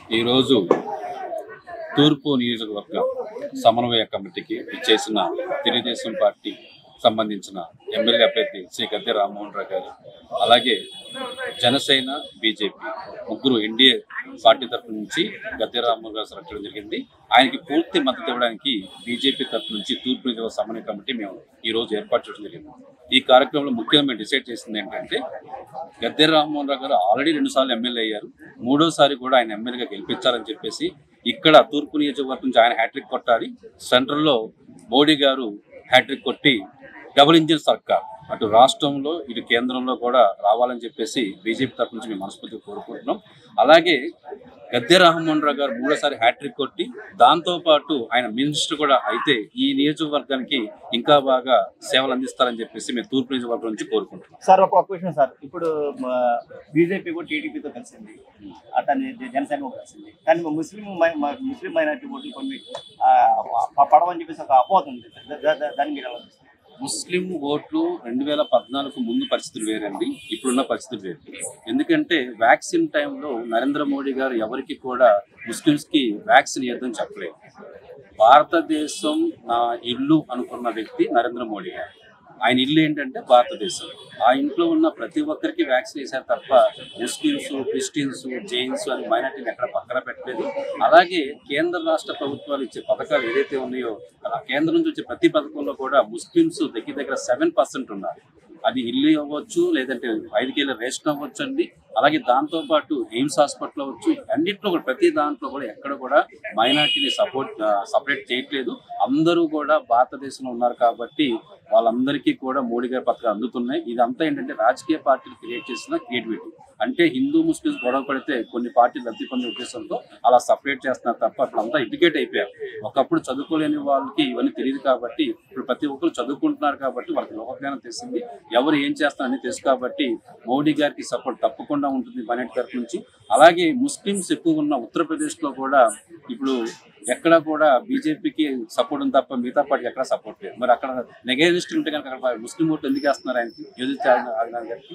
ఈరోజు తూర్పు నియోజకవర్గ సమన్వయ కమిటీకి ఇచ్చేసిన తెలుగుదేశం పార్టీ సంబంధించిన ఎమ్మెల్యే అభ్యర్థి శ్రీ గద్దె రామ్మోహన్ రావు గారు అలాగే జనసేన బీజేపీ ముగ్గురు ఎన్డీఏ పార్టీ తరఫు నుంచి గద్దె రామ్మోహన్ గారు సెలెక్ట్ చేయడం జరిగింది ఆయనకి పూర్తి మద్దతు ఇవ్వడానికి బీజేపీ తరఫు నుంచి తూర్పు నియోజకవర్గ సమన్వయ కమిటీ మేము ఈ రోజు ఏర్పాటు చేయడం జరిగింది ఈ కార్యక్రమంలో ముఖ్యంగా మేము డిసైడ్ చేసింది ఏంటంటే గద్దె రామ్మోహన్ రావు గారు ఆల్రెడీ రెండు సార్లు ఎమ్మెల్యే అయ్యారు మూడోసారి కూడా ఆయన ఎమ్మెల్యేగా గెలిపించాలని చెప్పేసి ఇక్కడ తూర్పు నియోజకవర్గం నుంచి ఆయన హ్యాట్రిక్ కొట్టాలి సెంట్రల్లో మోడీ గారు హ్యాట్రిక్ కొట్టి డబుల్ ఇంజిన్ సర్కార్ అటు రాష్ట్రంలో ఇటు కేంద్రంలో కూడా రావాలని చెప్పేసి బీజేపీ తరఫు నుంచి మేము మనస్ఫూర్తిగా కోరుకుంటున్నాం అలాగే గద్దె రామ్మోహన్ రావు గారు మూడోసారి హ్యాట్రిక్ కొట్టి దాంతో పాటు ఆయన మినిస్టర్ కూడా అయితే ఈ నియోజకవర్గానికి ఇంకా బాగా సేవలు అందిస్తారని చెప్పేసి మేము తూర్పు నియోజకవర్గం నుంచి కోరుకుంటున్నాం సార్ ఒక క్వశ్చన్ సార్ ఇప్పుడు బీజేపీ కూడా టీడీపీతో కలిసింది అతని జనసేన కూడా కలిసింది కానీ మా ముస్లిం మై- మా ముస్లిం మైనార్టీ ఓట్లు కొన్ని ఆ, ప- పడవని చెప్పేసి ఒక అపోహ ఉంది దా- దా- దా- దాన్ని మీరు ఎలా చూస్తారు? ముస్లిం ఓట్లు రెండు వేల పద్నాలుగు ముందు పరిస్థితులు వేరండి ఇప్పుడున్న పరిస్థితులు వేరు ఎందుకంటే వ్యాక్సిన్ టైంలో నరేంద్ర మోడీ గారు ఎవరికి కూడా ముస్లిమ్స్కి వ్యాక్సిన్ ఇవ్వదని చెప్పలేదు భారతదేశం నా ఇల్లు అనుకున్న వ్యక్తి నరేంద్ర మోడీ గారు ఆయన ఇల్లు ఏంటంటే భారతదేశం ఆ ఇంట్లో ఉన్న ప్రతి ఒక్కరికి వ్యాక్సిన్ వేశారు తప్ప ముస్లిమ్స్ క్రిస్టియన్స్ జైన్స్ అని మైనార్టీని ఎక్కడ పక్కన పెట్టలేదు అలాగే కేంద్ర రాష్ట్ర ప్రభుత్వాలు ఇచ్చే పథకాలు ఏదైతే ఉన్నాయో ఆ కేంద్రం నుంచి వచ్చే ప్రతి పథకంలో కూడా ముస్లిమ్స్ దగ్గర దగ్గర సెవెన్ పర్సెంట్ ఉన్నారు అది ఇల్లు అవ్వచ్చు లేదంటే ఐదు కేజీల రేషన్ అవ్వచ్చు అండి అలాగే దాంతో పాటు ఎయిమ్స్ హాస్పిటల్ అవ్వచ్చు అన్నింటిలో కూడా ప్రతి దాంట్లో కూడా ఎక్కడ కూడా మైనార్టీని సపోర్ట్ సపరేట్ చేయట్లేదు అందరూ కూడా భారతదేశంలో ఉన్నారు కాబట్టి వాళ్ళందరికీ కూడా మోడీ గారి పథకాలు అందుతున్నాయి ఇదంతా ఏంటంటే రాజకీయ పార్టీలు క్రియేట్ చేసిన క్రియేటివిటీ అంటే హిందూ ముస్లిమ్స్ గొడవ పడితే కొన్ని పార్టీలు లబ్ధి పొందే ఉద్దేశంతో అలా సపరేట్ చేస్తున్నారు తప్ప ఇప్పుడు అంతా ఎడ్యుకేట్ అయిపోయారు ఒకప్పుడు చదువుకోలేని వాళ్ళకి ఇవన్నీ తెలియదు కాబట్టి ఇప్పుడు ప్రతి ఒక్కరు చదువుకుంటున్నారు కాబట్టి వాళ్ళకి లోకజ్ఞానం తెలిసింది ఎవరు ఏం చేస్తారని తెలుసు కాబట్టి మోడీ గారికి సపోర్ట్ తప్పకుండా ఉంటుంది బనెట్ తరఫు నుంచి అలాగే ముస్లిమ్స్ ఎక్కువ ఉన్న ఉత్తరప్రదేశ్ లో కూడా ఇప్పుడు ఎక్కడ కూడా బీజేపీకి సపోర్ట్ ఉంది తప్ప మిగతా పార్టీ ఎక్కడ సపోర్ట్ లేదు మరి అక్కడ నెగేటిస్ట్ ఉంటే కనుక అక్కడ ముస్లిం ఓట్లు ఎందుకు వేస్తున్నారు ఆయనకి యోజిత్ ఆదినాథ్ గారికి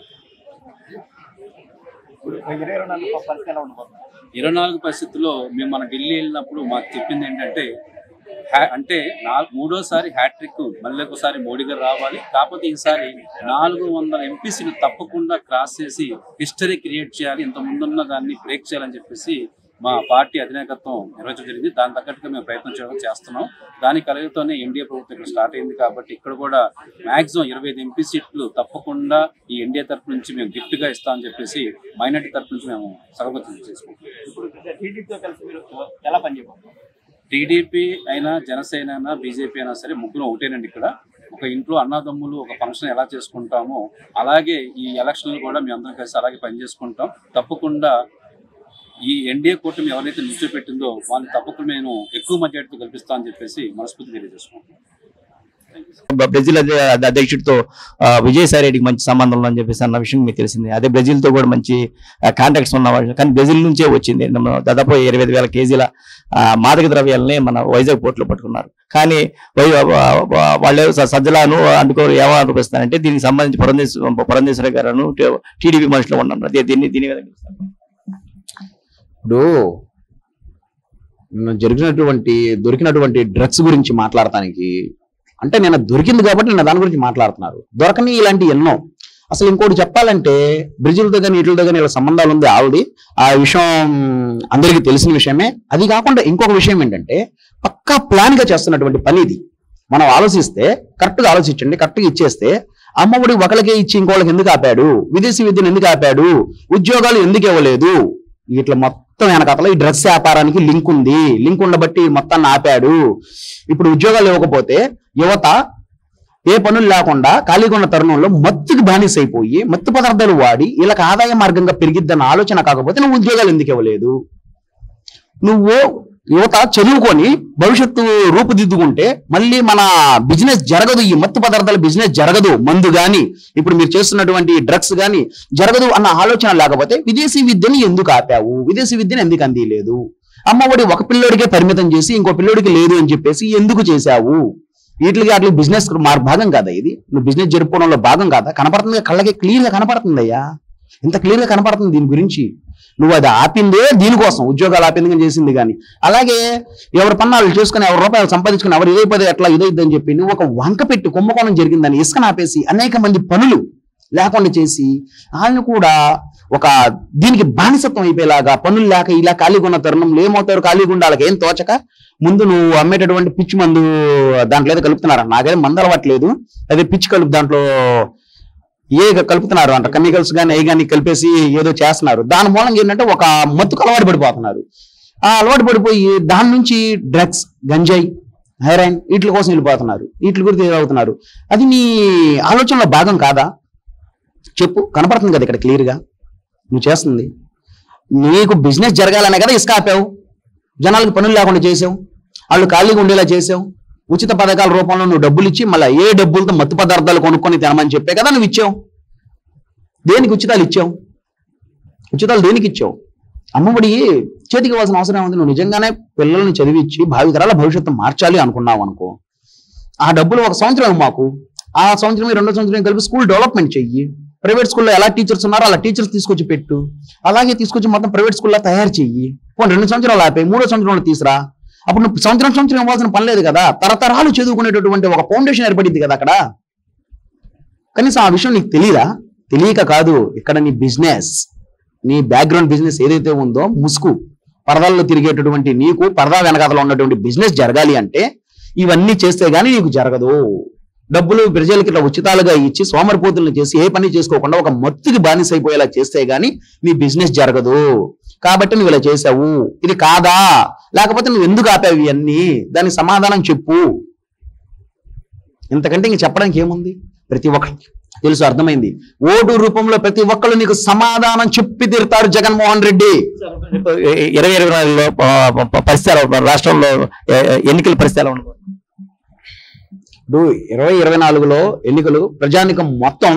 ఇప్పుడు ఇరవై రెండు నాలుగు పరిస్థితి ఎలా ఉండబోతుంది ఇరవై నాలుగు పరిస్థితుల్లో మేము మన ఢిల్లీ వెళ్ళినప్పుడు మాకు చెప్పింది ఏంటంటే హ్యా- అంటే నాలుగు మూడోసారి హ్యాట్రిక్ మళ్ళీ ఒకసారి మోడీ గారు రావాలి కాకపోతే ఈసారి నాలుగు వందల ఎంపీసీలు తప్పకుండా క్రాస్ చేసి హిస్టరీ క్రియేట్ చేయాలి ఇంత ముందున్న దాన్ని బ్రేక్ చేయాలని చెప్పేసి మా పార్టీ అధినాయకత్వం నిర్వహించడం జరిగింది దాని తగ్గట్టుగా మేము ప్రయత్నం చేయడం చేస్తున్నాం దాని కలగతోనే ఎన్డీఏ ప్రభుత్వం ఇక్కడ స్టార్ట్ అయింది కాబట్టి ఇక్కడ కూడా మాక్సిమం ఇరవై ఐదు ఎంపీ సీట్లు తప్పకుండా ఈ ఎన్డీఏ తరపు నుంచి మేము గిఫ్ట్ గా ఇస్తామని చెప్పేసి మైనార్టీ తరపు నుంచి మేము సర్వగతం చేసుకుంటాం ఇప్పుడు టీడీపీతో కలిసి మీరు ఎలా పనిచేయబోతున్నారు టీడీపీ అయినా జనసేన అయినా బీజేపీ అయినా సరే ముగ్గురు ఒకటేనండి ఇక్కడ ఒక ఇంట్లో అన్నదమ్ములు ఒక ఫంక్షన్ ఎలా చేసుకుంటామో అలాగే ఈ ఎలక్షన్లు కూడా మేము అందరం కలిసి అలాగే పనిచేసుకుంటాం తప్పకుండా ఈ ఎన్డీఏ కూటమి ఎవరైతే నిలిచిపెట్టిందో వాళ్ళని తప్పకుండా నేను ఎక్కువ మెజార్టీతో కల్పిస్తామని చెప్పేసి మనస్ఫూర్తి తెలియజేసుకుంటాం బ్రెజిల్ అధ్య- అధ్యక్షుడితో ఆ, విజయసాయి రెడ్డికి మంచి సంబంధం ఉందని చెప్పేసి అన్న విషయం మీకు తెలిసింది అదే బ్రెజిల్ తో కూడా మంచి కాంటాక్ట్స్ ఉన్న వాళ్ళు కానీ బ్రెజిల్ నుంచే వచ్చింది మన దాదాపు ఇరవై ఐదు వేల కేజీల ఆ, మాదక ద్రవ్యాలని మన వైజాగ్ పోర్టులో పట్టుకున్నారు కానీ వై- వా- వా- వాళ్ళు స- సజ్జలాను అందుకోరు ఏమో అనిపిస్తారంటే దీనికి సంబంధించి పురంధేశ్వర పురంధేశ్వర గారు టీడీపీ మనుషులు ఉన్నారు అదే దీన్ని దీని విధంగా చూస్తారు. ఇప్పుడు నిన్న జరిగినటువంటి దొరికినటువంటి డ్రగ్స్ గురించి మాట్లాడటానికి అంటే నేను దొరికింది కాబట్టి నేను దాని గురించి మాట్లాడుతున్నారు దొరకని ఇలాంటి ఎన్నో అసలు ఇంకోటి చెప్పాలంటే బ్రెజిల్తో కానీ వీటితో కానీ ఇలా సంబంధాలు ఉంది ఆల్రెడీ ఆ విషయం అందరికీ తెలిసిన విషయమే అది కాకుండా ఇంకొక విషయం ఏంటంటే పక్కా ప్లాన్ గా చేస్తున్నటువంటి పని ఇది మనం ఆలోచిస్తే కరెక్ట్ గా ఆలోచించండి కరెక్ట్ గా ఇచ్చేస్తే అమ్మఒడి ఒకరికే ఇచ్చి ఇంకోళ్ళకి ఎందుకు ఆపాడు విదేశీ విద్యను ఎందుకు ఆపాడు ఉద్యోగాలు ఎందుకు ఇవ్వలేదు ఇట్లా మొత్తం వెనకాతల ఈ డ్రగ్స్ వ్యాపారానికి లింక్ ఉంది లింక్ ఉండబట్టి మొత్తాన్ని ఆపాడు ఇప్పుడు ఉద్యోగాలు ఇవ్వకపోతే యువత ఏ పనులు లేకుండా ఖాళీగా ఉన్న తరుణంలో మత్తుకి బానిస అయిపోయి మత్తు పదార్థాలు వాడి వీళ్ళకి ఆదాయ మార్గంగా పెరిగిద్దన్న ఆలోచన కాకపోతే నువ్వు ఉద్యోగాలు ఎందుకు ఇవ్వలేదు నువ్వు యువత చదువుకొని భవిష్యత్తు రూపుదిద్దుకుంటే మళ్ళీ మన బిజినెస్ జరగదు ఈ మత్తు పదార్థాల బిజినెస్ జరగదు మందు గాని ఇప్పుడు మీరు చేస్తున్నటువంటి డ్రగ్స్ గాని జరగదు అన్న ఆలోచన లేకపోతే విదేశీ విద్యని ఎందుకు ఆపావు విదేశీ విద్యను ఎందుకు అందియలేదు అమ్మఒడి ఒక పిల్లోడికే పరిమితం చేసి ఇంకో పిల్లోడికి లేదు అని చెప్పేసి ఎందుకు చేశావు వీటికి అట్లా బిజినెస్ మార్ భాగం కాదా ఇది నువ్వు బిజినెస్ జరుపుకోవడంలో భాగం కాదా కనపడుతుంది కళ్ళకి క్లియర్ గా కనపడుతుందయ్యా ఇంత క్లియర్ గా కనపడుతుంది దీని గురించి నువ్వు అది ఆపిందే దీనికోసం ఉద్యోగాలు ఆపింది కానీ చేసింది కానీ అలాగే ఎవరి పన్నాలు చేసుకుని ఎవరి రూపాయలు సంపాదించుకుని ఎవరు ఇదైపోతే ఎట్లా ఇదైద్దని చెప్పి నువ్వు ఒక వంక పెట్టి కుంభకోణం జరిగిందని ఇసుకను ఆపేసి అనేక మంది పనులు లేకుండా చేసి వాళ్ళని కూడా ఒక దీనికి బానిసత్వం అయిపోయేలాగా పనులు లేక ఇలా ఖాళీగా ఉన్న తరుణంలో ఏమవుతారు ఖాళీగా ఉండి వాళ్ళకి ఏం తోచక ముందు నువ్వు అమ్మేటటువంటి పిచ్చి మందు దాంట్లో ఏదో కలుపుతున్నారు నాకేం మందు అలవాట్లేదు అదే పిచ్చి కలుపు దాంట్లో ఏ కలుపుతున్నారు అంట కెమికల్స్ కానీ ఏ కానీ కలిపేసి ఏదో చేస్తున్నారు దాని మూలంగా ఏంటంటే ఒక మత్తుకు అలవాటు పడిపోతున్నారు ఆ అలవాటు పడిపోయి దాని నుంచి డ్రగ్స్ గంజాయి హెరాయిన్ వీటి కోసం వెళ్ళిపోతున్నారు వీటి గురించి అవుతున్నారు అది నీ ఆలోచనలో భాగం కాదా చెప్పు కనపడుతుంది కదా ఇక్కడ క్లియర్ గా నువ్వు చేస్తుంది నీకు బిజినెస్ జరగాలనే కదా ఇసుక ఆపావు జనాలకు పనులు లేకుండా చేసావు వాళ్ళు ఖాళీగా ఉండేలా చేసావు ఉచిత పథకాల రూపంలో నువ్వు డబ్బులు ఇచ్చి మళ్ళీ ఏ డబ్బులతో మత్తు పదార్థాలు కొనుక్కొని తినమని చెప్పే కదా నువ్వు ఇచ్చావు దేనికి ఉచితాలు ఇచ్చావు ఉచితాలు దేనికి ఇచ్చావు అమ్మఒడి చేతికి ఇవ్వాల్సిన అవసరం ఏముంది నువ్వు నిజంగానే పిల్లల్ని చదివించి భావితరాల భవిష్యత్తు మార్చాలి అనుకున్నావు అనుకో ఆ డబ్బులు ఒక సంవత్సరం మాకు ఆ సంవత్సరం ఈ రెండో సంవత్సరం కలిపి స్కూల్ డెవలప్మెంట్ చెయ్యి ప్రైవేట్ స్కూల్లో ఎలా టీచర్స్ ఉన్నారో అలా టీచర్స్ తీసుకొచ్చి పెట్టు అలాగే తీసుకొచ్చి మొత్తం ప్రైవేట్ స్కూల్లో తయారు చెయ్యి పోనీ రెండు సంవత్సరాలు ఆపే మూడో సంవత్సరంలో తీసురా అప్పుడు నువ్వు సంవత్సరం సంవత్సరం ఇవ్వాల్సిన పని లేదు కదా తరతరాలు చదువుకునేటటువంటి ఒక ఫౌండేషన్ ఏర్పడింది కదా అక్కడ కనీసం ఆ విషయం నీకు తెలియదా తెలియక కాదు ఇక్కడ నీ బిజినెస్ నీ బ్యాక్గ్రౌండ్ బిజినెస్ ఏదైతే ఉందో ముసుగు పరదాల్లో తిరిగేటటువంటి నీకు పరదా వెనకాతలో ఉన్నటువంటి బిజినెస్ జరగాలి అంటే ఇవన్నీ చేస్తే గానీ నీకు జరగదు డబ్బులు ప్రజలకి ఇట్లా ఉచితాలుగా ఇచ్చి సోమరిపోతులను చేసి ఏ పని చేసుకోకుండా ఒక మత్తుకి బానిస అయిపోయేలా చేస్తే గానీ నీ బిజినెస్ జరగదు కాబట్టి నువ్వు ఇలా చేసావు ఇది కాదా లేకపోతే నువ్వు ఎందుకు ఆపావు ఇవన్నీ దానికి సమాధానం చెప్పు ఇంతకంటే ఇంక చెప్పడానికి ఏముంది ప్రతి ఒక్కరికి తెలుసు అర్థమైంది ఓటు రూపంలో ప్రతి ఒక్కళ్ళు నీకు సమాధానం చెప్పి తీరుతారు జగన్మోహన్ రెడ్డి ఇరవై ఇరవై నాలుగులో ఆ, ప- పరిస్థితి ఎలా ఉంది? రాష్ట్రంలో ఏ, ఎన్నికల పరిస్థితి ఎలా ఉండదు ఇప్పుడు ఇరవై ఇరవై నాలుగులో ఎన్నికలు ప్రజానికం మొత్తం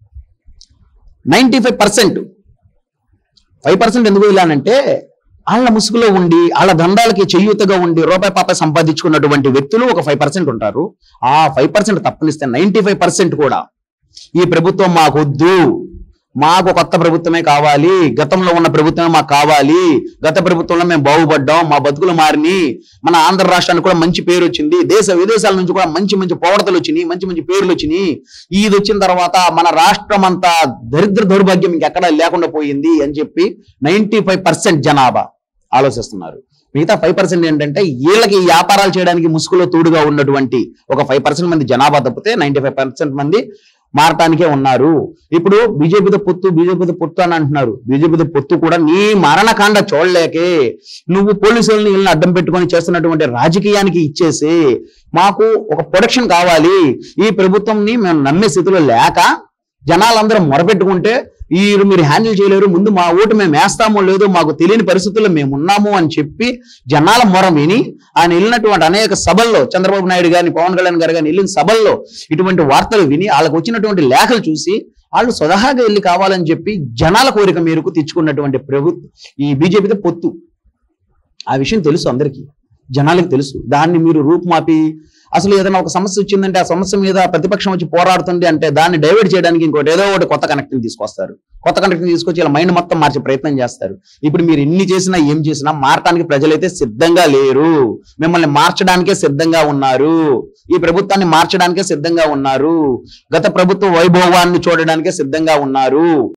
ninety five percent five percent ఎందుకు ఇలానంటే వాళ్ళ ముసుగులో ఉండి వాళ్ళ దండాలకి చెయ్యూతగా ఉండి రూపాయి పాపాయి సంపాదించుకున్నటువంటి వ్యక్తులు ఒక ఫైవ్ పర్సెంట్ ఉంటారు ఆ ఫైవ్ పర్సెంట్ తప్పనిస్తే నైంటీ ఫైవ్ పర్సెంట్ కూడా ఈ ప్రభుత్వం మాకొద్దు మాకు కొత్త ప్రభుత్వమే కావాలి గతంలో ఉన్న ప్రభుత్వమే మాకు కావాలి గత ప్రభుత్వంలో మేము బాగుపడ్డాం మా బతుకులు మారిని మన ఆంధ్ర రాష్ట్రానికి కూడా మంచి పేరు వచ్చింది దేశ విదేశాల నుంచి కూడా మంచి మంచి పోవడతలు వచ్చినాయి మంచి మంచి పేర్లు వచ్చినాయి ఇది వచ్చిన తర్వాత మన రాష్ట్రం అంతా దరిద్ర దౌర్భాగ్యం ఇంకెక్కడా లేకుండా పోయింది అని చెప్పి నైంటీ జనాభా ఆలోచిస్తున్నారు మిగతా ఫైవ్ పర్సెంట్ ఏంటంటే వీళ్ళకి ఈ వ్యాపారాలు చేయడానికి ముసుగులో తోడుగా ఉన్నటువంటి ఒక ఫైవ్ పర్సెంట్ మంది జనాభా తప్పితే నైంటీ ఫైవ్ పర్సెంట్ మంది మారటానికే ఉన్నారు ఇప్పుడు బీజేపీతో పొత్తు బీజేపీతో పొత్తు అని అంటున్నారు బీజేపీతో పొత్తు కూడా నీ మరణకాండ చూడలేకే నువ్వు పోలీసులని వీళ్ళని అడ్డం పెట్టుకొని చేస్తున్నటువంటి రాజకీయానికి ఇచ్చేసి మాకు ఒక ప్రొడక్షన్ కావాలి ఈ ప్రభుత్వంని మేము నమ్మే స్థితిలో లేక జనాలందరూ మొరపెట్టుకుంటే ఈ మీరు హ్యాండిల్ చేయలేరు ముందు మా ఓటు మేము వేస్తామో లేదో మాకు తెలియని పరిస్థితుల్లో మేము ఉన్నాము అని చెప్పి జనాల మొర విని ఆయన వెళ్ళినటువంటి అనేక సభల్లో చంద్రబాబు నాయుడు గారిని పవన్ కళ్యాణ్ గారు కానీ వెళ్ళిన సభల్లో ఇటువంటి వార్తలు విని వాళ్ళకు వచ్చినటువంటి లేఖలు చూసి వాళ్ళు స్వతహాగా వెళ్ళి కావాలని చెప్పి జనాల కోరిక మేరకు తెచ్చుకున్నటువంటి ప్రభుత్వం ఈ బీజేపీతో పొత్తు ఆ విషయం తెలుసు అందరికీ జనాలకు తెలుసు దాన్ని మీరు రూపుమాపి అసలు ఏదైనా ఒక సమస్య వచ్చిందంటే ఆ సమస్య మీద ప్రతిపక్షం వచ్చి పోరాడుతుంది అంటే దాన్ని డైవర్ట్ చేయడానికి ఇంకోటి ఏదో ఒకటి కొత్త కనెక్టింగ్ తీసుకొస్తారు కొత్త కనెక్టింగ్ తీసుకొచ్చి ఇలా మైండ్ మొత్తం మార్చే ప్రయత్నం చేస్తారు ఇప్పుడు మీరు ఎన్ని చేసినా ఏం చేసినా మారటానికి ప్రజలైతే సిద్ధంగా లేరు మిమ్మల్ని మార్చడానికే సిద్ధంగా ఉన్నారు ఈ ప్రభుత్వాన్ని మార్చడానికే సిద్ధంగా ఉన్నారు గత ప్రభుత్వ వైభవాన్ని చూడడానికే సిద్ధంగా ఉన్నారు